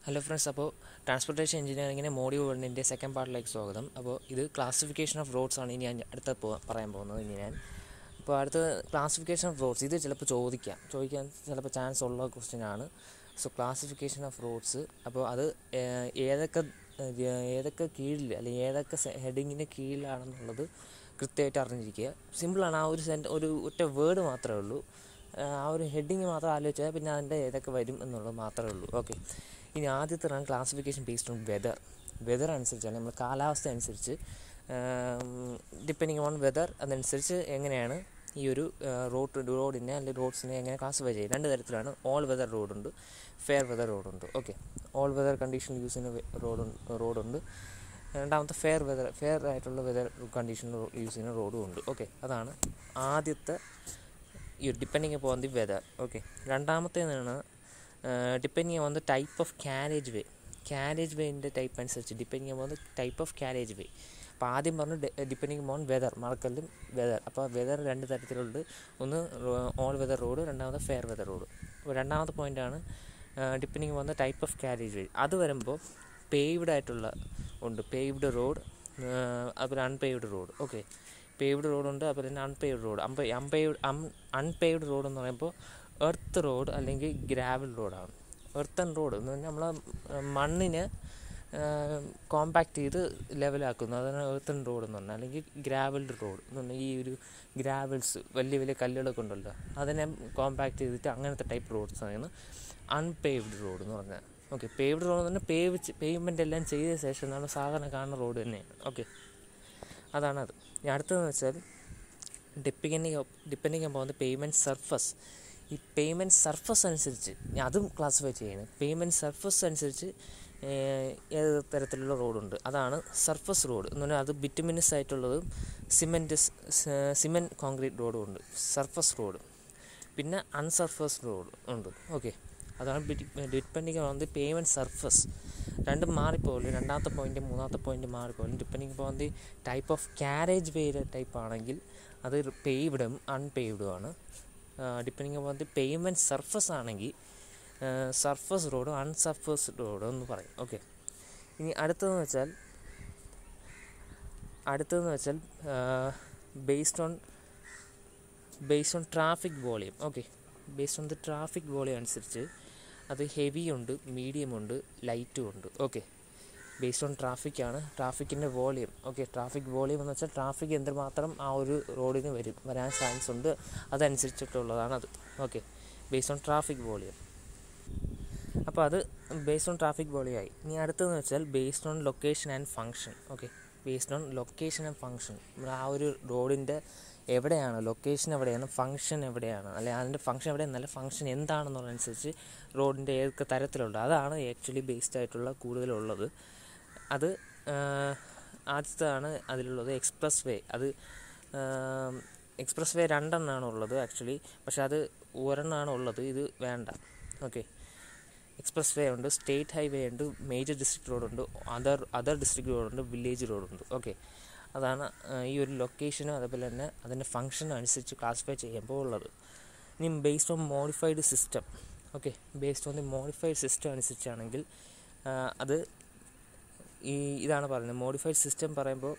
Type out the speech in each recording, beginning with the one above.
hello friends അപ്പോൾ transportation എഞ്ചിനീയറിങ്ങിൻ്റെ module വണ്ണിൻ്റെ സെക്കൻഡ് പാർട്ടിലേക്ക് സ്വാഗതം അപ്പോൾ ഇത് ക്ലാസിഫിക്കേഷൻ ഓഫ് റോഡ്സ് ആണ് ഇനി ഞാൻ അടുത്ത പോ പറയാൻ പോകുന്നത് ഇനി ഞാൻ അപ്പോൾ അടുത്ത ക്ലാസിഫിക്കേഷൻ ഓഫ് റോഡ്സ് ഇത് ചിലപ്പോൾ ചോദിക്കാം ചോദിക്കാൻ ചിലപ്പോൾ ചാൻസ് ഉള്ള ക്വസ്റ്റ്യൻ ആണ് സോ ക്ലാസിഫിക്കേഷൻ ഓഫ് റോഡ്സ് അപ്പോൾ അത് ഏഹ്, ഏതൊക്കെ ഏഹ്, ഏതൊക്കെ കീഴിൽ അല്ലെങ്കിൽ ഏതൊക്കെ ഹെഡിങ്ങിൻ്റെ കീഴിലാണെന്നുള്ളത് കൃത്യമായിട്ട് അറിഞ്ഞിരിക്കുക സിമ്പിളാണ് ആ ഒരു സെൻറ്റ് ഒരു ഒറ്റ വേർഡ് മാത്രമേ ഉള്ളൂ ആ ഒരു ഹെഡിങ് മാത്രം ആലോചിച്ചാൽ പിന്നെ അതിൻ്റെ ഏതൊക്കെ വരും എന്നുള്ളത് മാത്രമേ ഉള്ളൂ ഓക്കെ ഇനി ആദ്യത്തെ റൺ classification based on weather weather അനുസരിച്ചാണ് നമ്മൾ കാലാവസ്ഥ അനുസരിച്ച് ഡിപ്പെൻഡിങ് ഓൺ വെതർ അതനുസരിച്ച് എങ്ങനെയാണ് ഈ ഒരു റോഡ് റോഡിനെ അല്ലെങ്കിൽ റോഡ്സിനെ എങ്ങനെ ക്ലാസിഫൈ ചെയ്യും രണ്ട് തരത്തിലാണ് ഓൾ വെതർ റോഡുണ്ട് ഫെയർ വെതർ റോഡുണ്ട് okay all weather condition use ചെയ്യുന്ന റോഡ് റോഡുണ്ട് രണ്ടാമത്തെ ഫെയർ വെതർ ഫെയർ ആയിട്ടുള്ള വെതർ കണ്ടീഷൻ യൂസ് ചെയ്യുന്ന റോഡും ഉണ്ട് ഓക്കെ അതാണ് ആദ്യത്തെ ഈ ഒരു depending upon the weather okay രണ്ടാമത്തേതാണ് depending on the type of carriage way carriage വേൻ്റെ ടൈപ്പ് അനുസരിച്ച് depending on the type of carriage way അപ്പോൾ ആദ്യം പറഞ്ഞു ഡിപ്പെൻഡിങ് ഓൺ വെതർ മറക്കല്ലും വെതർ അപ്പോൾ വെതർ രണ്ട് തരത്തിലുണ്ട് ഒന്ന് ഓൾ വെതർ റോഡ് രണ്ടാമത് ഫെയർ വെതർ റോഡ് അപ്പോൾ രണ്ടാമത്തെ പോയിൻ്റാണ് depending on the type of carriage way അത് വരുമ്പോൾ പേവ്ഡ് ആയിട്ടുള്ള ഉണ്ട് പേവ്ഡ് റോഡ് അതുപോലെ അൺപേവ്ഡ് റോഡ് ഓക്കെ പേവ്ഡ് റോഡുണ്ട് അതുപോലെ തന്നെ അൺപേവ്ഡ് റോഡ് അമ്പ അൺപേവ്ഡ് അൺപേവ്ഡ് റോഡ് എന്ന് പറയുമ്പോൾ എർത്ത് റോഡ് അല്ലെങ്കിൽ ഗ്രാവൽ റോഡാണ് എർത്തൻ റോഡ് എന്ന് പറഞ്ഞാൽ നമ്മൾ മണ്ണിനെ കോമ്പാക്ട് ചെയ്ത് ലെവലാക്കുന്നു അതാണ് എർത്തൻ റോഡ് എന്ന് പറഞ്ഞാൽ അല്ലെങ്കിൽ ഗ്രാവൽഡ് റോഡ് എന്ന് പറഞ്ഞാൽ ഈ ഒരു ഗ്രാവൽസ് വലിയ വലിയ കല്ലുകളൊക്കെ ഉണ്ടല്ലോ അതിനെ കോമ്പാക്ട് ചെയ്തിട്ട് അങ്ങനത്തെ ടൈപ്പ് റോഡ്സ് ആണ് അൺപേവ്ഡ് റോഡ് എന്ന് പറഞ്ഞാൽ ഓക്കെ പേവ്ഡ് റോഡ് എന്ന് പറഞ്ഞാൽ പേവ് പേയ്മെൻ്റ് എല്ലാം ചെയ്ത ശേഷം നമ്മൾ സാധാരണ കാണുന്ന റോഡ് തന്നെയാണ് ഓക്കെ അതാണത് ഇനി അടുത്തതെന്ന് വെച്ചാൽ ഡിപ്പെൻഡിങ് ഡിപ്പെൻഡിങ് അപ്പോൾ പേയ്മെൻറ്റ് സർഫസ് ഈ പേയ്മെൻറ്റ് സർഫസ് അനുസരിച്ച് ഞാൻ അതും ക്ലാസിഫൈ ചെയ്യണം പേയ്മെൻറ്റ് സർഫസ് അനുസരിച്ച് ഏഹ്, ഏത് തരത്തിലുള്ള റോഡുണ്ട് അതാണ് സർഫസ് റോഡ് എന്ന് പറഞ്ഞാൽ അത് ബിറ്റുമിനസ് ആയിട്ടുള്ളതും സിമെൻറ്റ് സിമെൻറ്റ് കോൺക്രീറ്റ് റോഡും ഉണ്ട് സർഫസ് റോഡ് പിന്നെ അൺസർഫസ് റോഡ് ഉണ്ട് ഓക്കെ അതാണ് depending on the payment surface രണ്ടും മാറിപ്പോലും രണ്ടാമത്തെ പോയിന്റ് മൂന്നാമത്തെ പോയിന്റ് മാറിപ്പോലും depending on the type of carriage വേയുടെ ടൈപ്പ് ആണെങ്കിൽ അത് പേയ്ഡും അൺപേയ്ഡും ആണ് depending on the payment surface ആണെങ്കിൽ സർഫസ് റോഡും അൺസർഫസ് റോഡും എന്ന് പറയും ഓക്കെ ഇനി അടുത്തതെന്ന് വെച്ചാൽ അടുത്തതെന്ന് വെച്ചാൽ based on based on traffic volume okay based on the traffic volume അനുസരിച്ച് അത് ഹെവി ഉണ്ട് മീഡിയം ഉണ്ട് ലൈറ്റും ഉണ്ട് ഓക്കെ ബേസ്ഡ് ഓൺ ട്രാഫിക്കാണ് ട്രാഫിക്കിൻ്റെ വോളിയം ഓക്കെ ട്രാഫിക് വോളിയം എന്ന് വെച്ചാൽ ട്രാഫിക് എന്തുമാത്രം ആ ഒരു റോഡിന് വരും വരാൻ ചാൻസ് ഉണ്ട് അതനുസരിച്ചിട്ടുള്ളതാണ് അത് okay based on traffic volume അപ്പോൾ അത് ബേസ്ഡ് ഓൺ ട്രാഫിക് വോളിയമായി ഇനി അടുത്തതെന്ന് വെച്ചാൽ based on location and function okay based on location and function ആ ഒരു റോഡിൻ്റെ എവിടെയാണ് ലൊക്കേഷൻ എവിടെയാണ് ഫങ്ഷൻ എവിടെയാണ് അല്ലെ അതിൻ്റെ ഫങ്ഷൻ എവിടെയെന്നല്ല ഫങ്ഷൻ എന്താണെന്നുള്ളതനുസരിച്ച് റോഡിൻ്റെ ഏതൊക്കെ തരത്തിലുണ്ട് അതാണ് ആക്ച്വലി ബേസ്ഡ് ആയിട്ടുള്ള കൂടുതലുള്ളത് അത് ആദ്യത്താണ് അതിലുള്ളത് എക്സ്പ്രസ് വേ അത് എക്സ്പ്രസ് വേ രണ്ടെണ്ണമാണ് ഉള്ളത് ആക്ച്വലി പക്ഷെ അത് ഒരെണ്ണമാണ് ഉള്ളത് ഇത് വേണ്ട ഓക്കെ എക്സ്പ്രസ് വേ ഉണ്ട് സ്റ്റേറ്റ് ഹൈവേ ഉണ്ട് മേജർ ഡിസ്ട്രിക്ട് റോഡുണ്ട് അതർ അതർ ഡിസ്ട്രിക്ട് റോഡുണ്ട് വില്ലേജ് റോഡുണ്ട് ഓക്കെ അതാണ് ആ, ഈ ഒരു ലൊക്കേഷനും അതുപോലെ തന്നെ അതിൻ്റെ ഫങ്ഷനും അനുസരിച്ച് ക്ലാസിഫൈ ചെയ്യുമ്പോൾ ഉള്ളത് ഇനി based on modified system okay based on the modified system അനുസരിച്ചാണെങ്കിൽ ആ, അത് ഈ ഇതാണ് പറയുന്നത് മോഡിഫൈഡ് സിസ്റ്റം പറയുമ്പോൾ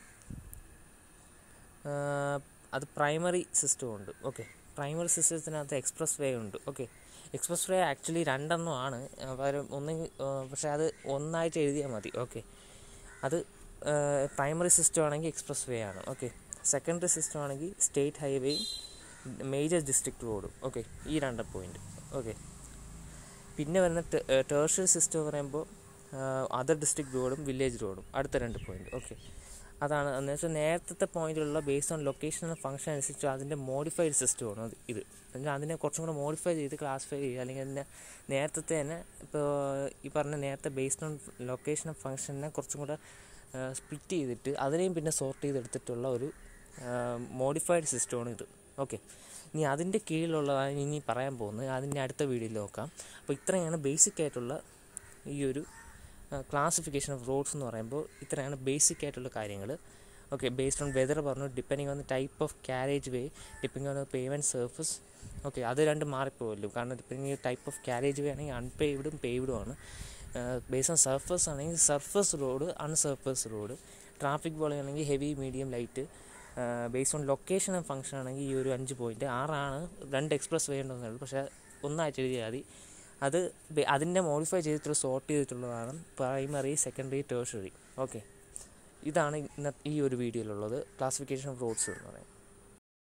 ആ, അത് പ്രൈമറി സിസ്റ്റം ഉണ്ട് ഓക്കെ പ്രൈമറി സിസ്റ്റത്തിനകത്ത് എക്സ്പ്രസ് വേ ഉണ്ട് ഓക്കെ എക്സ്പ്രസ് വേ ആക്ച്വലി രണ്ടെണ്ണം ആണ് പകരം ഒന്ന് പക്ഷേ അത് ഒന്നായിട്ട് എഴുതിയാൽ മതി ഓക്കെ അത് പ്രൈമറി സിസ്റ്റം ആണെങ്കിൽ എക്സ്പ്രസ് വേ ആണ് ഓക്കെ സെക്കൻഡറി സിസ്റ്റം ആണെങ്കിൽ സ്റ്റേറ്റ് ഹൈവേയും മേജർ ഡിസ്ട്രിക്ട് റോഡും ഓക്കെ ഈ രണ്ട് പോയിന്റ് ഓക്കെ പിന്നെ വരുന്ന ടേർഷ്യൽ സിസ്റ്റം പറയുമ്പോൾ അതർ ഡിസ്ട്രിക്ട് റോഡും വില്ലേജ് റോഡും അടുത്ത രണ്ട് പോയിന്റ് ഓക്കെ അതാണ് എന്ന് വെച്ചാൽ നേരത്തെ പോയിന്റിലുള്ള ബേസ്ഡ് ഓൺ ലൊക്കേഷൻ എന്ന ഫംഗ്ഷൻ അനുസരിച്ച് അതിൻ്റെ മോഡിഫൈഡ് സിസ്റ്റമാണ് അത് ഇത് എന്നാൽ അതിനെ കുറച്ചും കൂടെ മോഡിഫൈ ചെയ്ത് ക്ലാസിഫൈ ചെയ്യുക അല്ലെങ്കിൽ അതിൻ്റെ നേരത്തെ തന്നെ ഇപ്പോൾ ഈ പറഞ്ഞ നേരത്തെ ബേസ്ഡ് ഓൺ ലൊക്കേഷൻ ഓഫ് ഫംഗ്ഷനെ കുറച്ചും കൂടെ സ്പ്ലിറ്റ് ചെയ്തിട്ട് അതിനെയും പിന്നെ സോർട്ട് ചെയ്തെടുത്തിട്ടുള്ള ഒരു മോഡിഫൈഡ് സിസ്റ്റമാണ് ഇത് ഓക്കെ ഇനി അതിൻ്റെ കീഴിലുള്ളതാണ് ഇനി പറയാൻ പോകുന്നത് അതിൻ്റെ അടുത്ത വീഡിയോയിൽ നോക്കാം അപ്പോൾ ഇത്രയാണ് ബേസിക് ആയിട്ടുള്ള ഈ ഒരു ക്ലാസിഫിക്കേഷൻ ഓഫ് റോഡ്സ് എന്ന് പറയുമ്പോൾ ഇത്രയാണ് ബേസിക് ആയിട്ടുള്ള കാര്യങ്ങൾ ഓക്കെ ബേസ്ഡ് ഓൺ വെതർ പറഞ്ഞു depending on the type of carriage carriageway depending on the pavement surface okay അത് രണ്ട് മാറിപ്പോവല്ലോ കാരണം depending type of carriage carriageway ആണെങ്കിൽ അൺപേയ്ഡും പേയ്ഡും ആണ് ബേസ് ഓൺ സർഫസ് ആണെങ്കിൽ surface road unsurface road traffic പോലെ ആണെങ്കിൽ heavy medium light base on location and function ആണെങ്കിൽ ഈ ഒരു അഞ്ച് പോയിൻറ്റ് ആറാണ് രണ്ട് എക്സ്പ്രസ് വേ ഉണ്ടെന്നേ ഉള്ളൂ പക്ഷേ ഒന്നായിട്ട് എഴുതിയാൽ മതി അത് ബെ- അതിൻ്റെ മോഡിഫൈ ചെയ്തിട്ടുള്ള സോർട്ട് ചെയ്തിട്ടുള്ളതാണ് പ്രൈമറി സെക്കൻഡറി ടേഴ്സറി ഓക്കെ ഇതാണ് ഇന്ന ഈ ഒരു വീഡിയോയിലുള്ളത് ക്ലാസിഫിക്കേഷൻ ഓഫ് റോഡ്സ് എന്ന് പറയുന്നത്